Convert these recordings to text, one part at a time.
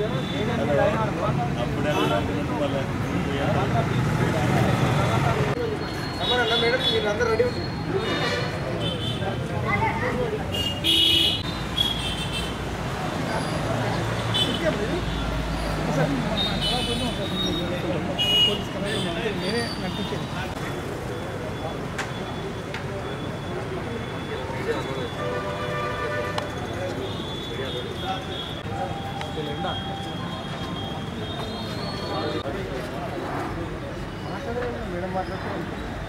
madam మీరు అందరూ ready madam మాట్లాడుతూ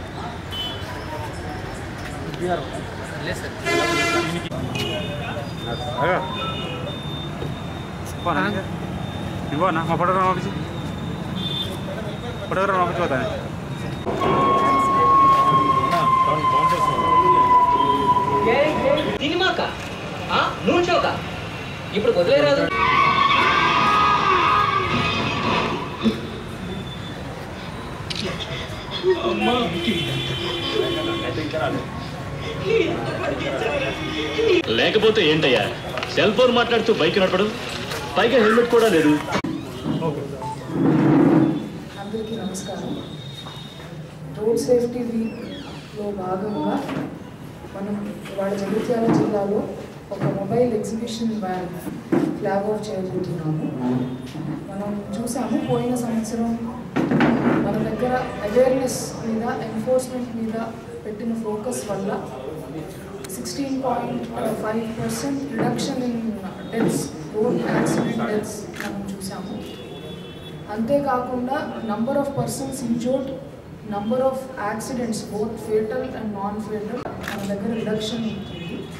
ఇవ్వ నా మా ఫోటోగ్రాఫ్ ఆఫీస్ ఫోటోగ్రాఫ్ ఆఫీస్ పోతా సినిమాక నూనె షోక ఇప్పుడు వదిలేరాదు లేకపోతే ఏంటయ్యా సెల్ ఫోన్ మాట్లాడుతూ బైక్ నడపడం పైగా హెల్మెట్ కూడా లేదు అందరికీ నమస్కారం రోడ్ సేఫ్టీ వీక్లో భాగంగా మనం ఇవాళ జగిత్యాల జిల్లాలో ఒక mobile exhibition van flag off చేయబోతున్నాము మనం చూసాము పోయిన సంవత్సరం మన దగ్గర అవేర్నెస్ మీద ఎన్ఫోర్స్మెంట్ మీద పెట్టిన ఫోకస్ వల్ల sixteen point five percent reduction in deaths road accident deaths మనం చూసాము అంతేకాకుండా number of persons injured number of accidents both fatal and non fatal మన దగ్గర రిడక్షన్ ఉంటుంది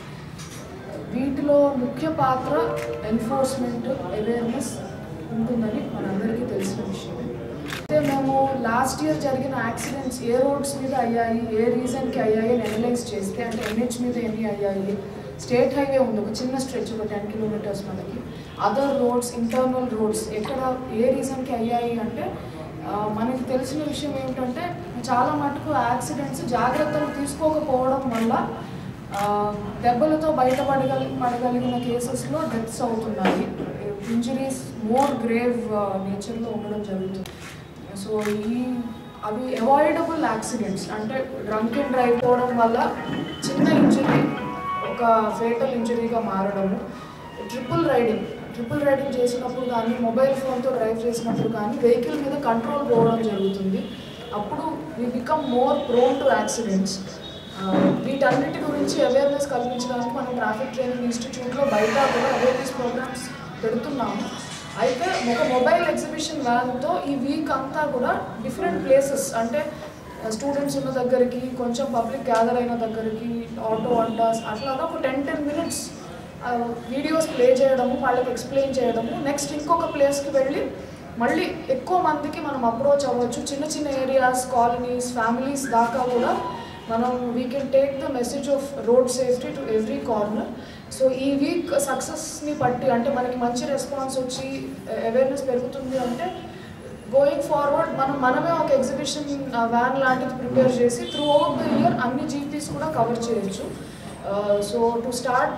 వీటిలో ముఖ్య పాత్ర ఎన్ఫోర్స్మెంట్ అవేర్నెస్ ఉంటుందని మనందరికీ తెలిసిన విషయం అయితే మేము లాస్ట్ ఇయర్ జరిగిన యాక్సిడెంట్స్ ఏ రోడ్స్ మీద అయ్యాయి ఏ రీజన్కి అయ్యాయి అని అనలైజ్ చేస్తే అంటే ఎన్హెచ్ మీద ఎన్ని అయ్యాయి స్టేట్ హైవే ఉంది ఒక చిన్న స్ట్రెచ్ ఒక టెన్ కిలోమీటర్స్ మనకి అదర్ రోడ్స్ ఇంటర్నల్ రోడ్స్ ఎక్కడ ఏ రీజన్కి అయ్యాయి అంటే ఆ, మనకి తెలిసిన విషయం ఏమిటంటే చాలా మటుకు యాక్సిడెంట్స్ జాగ్రత్తలు తీసుకోకపోవడం వల్ల ఆ, దెబ్బలతో బయటపడగలి పడగలిగిన కేసెస్లో డెత్స్ అవుతున్నాయి ఇంజరీస్ మోర్ గ్రేవ్ నేచర్లో ఉండడం జరుగుతుంది సో ఈ అవి అవాయిడబుల్ యాక్సిడెంట్స్ అంటే డ్రంక్ అండ్ డ్రైవ్ పోవడం వల్ల చిన్న ఇంజరీ ఒక ఫేటల్ ఇంజరీగా మారడము ట్రిపుల్ రైడింగ్ ట్రిపుల్ రైడింగ్ చేసినప్పుడు కానీ మొబైల్ ఫోన్తో డ్రైవ్ చేసినప్పుడు కానీ వెహికల్ మీద కంట్రోల్ పోవడం జరుగుతుంది అప్పుడు we become more prone to accidents వీటన్నిటి గురించి అవేర్నెస్ కల్పించడానికి మనం ట్రాఫిక్ ట్రైనింగ్ ఇన్స్టిట్యూట్లో బయట కూడా అవేర్నెస్ ప్రోగ్రామ్స్ పెడుతున్నాము అయితే ఒక మొబైల్ ఎగ్జిబిషన్ వ్యాన్తో ఈ వీక్ అంతా కూడా డిఫరెంట్ ప్లేసెస్ అంటే స్టూడెంట్స్ ఉన్న దగ్గరికి కొంచెం పబ్లిక్ గ్యాదర్ అయిన దగ్గరికి ఆటో అడ్డాస్ అట్లాగా ఒక ten ten minutes videos play చేయడము వాళ్ళకి ఎక్స్ప్లెయిన్ చేయడము నెక్స్ట్ ఇంకొక ప్లేస్కి వెళ్ళి మళ్ళీ ఎక్కువ మందికి మనం అప్రోచ్ అవ్వచ్చు చిన్న చిన్న ఏరియాస్ కాలనీస్ ఫ్యామిలీస్ దాకా కూడా మనం we can take the message of road safety to every corner so ఈ వీక్ సక్సెస్ని బట్టి అంటే మనకి మంచి రెస్పాన్స్ వచ్చి అవేర్నెస్ పెరుగుతుంది అంటే గోయింగ్ ఫార్వర్డ్ మనం మనమే ఒక ఎగ్జిబిషన్ వ్యాన్ లాంటిది ప్రిపేర్ చేసి త్రూ అవుట్ ద ఇయర్ అన్ని జీపీస్ కూడా కవర్ చేయొచ్చు so to start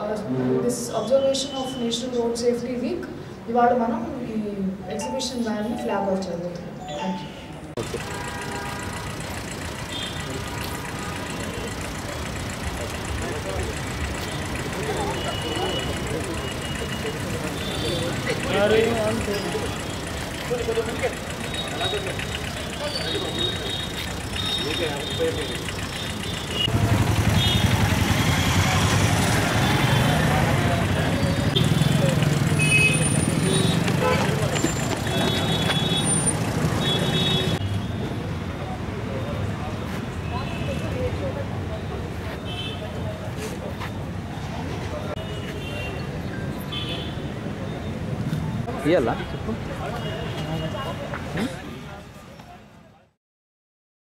this observation of national road safety week ఇవాళ మనం ఈ ఎగ్జిబిషన్ వ్యాన్ని ఫ్లాగ్ ఆఫ్ చేయబోతున్నాం థ్యాంక్ యూ ఇయ్యాలా చెప్పు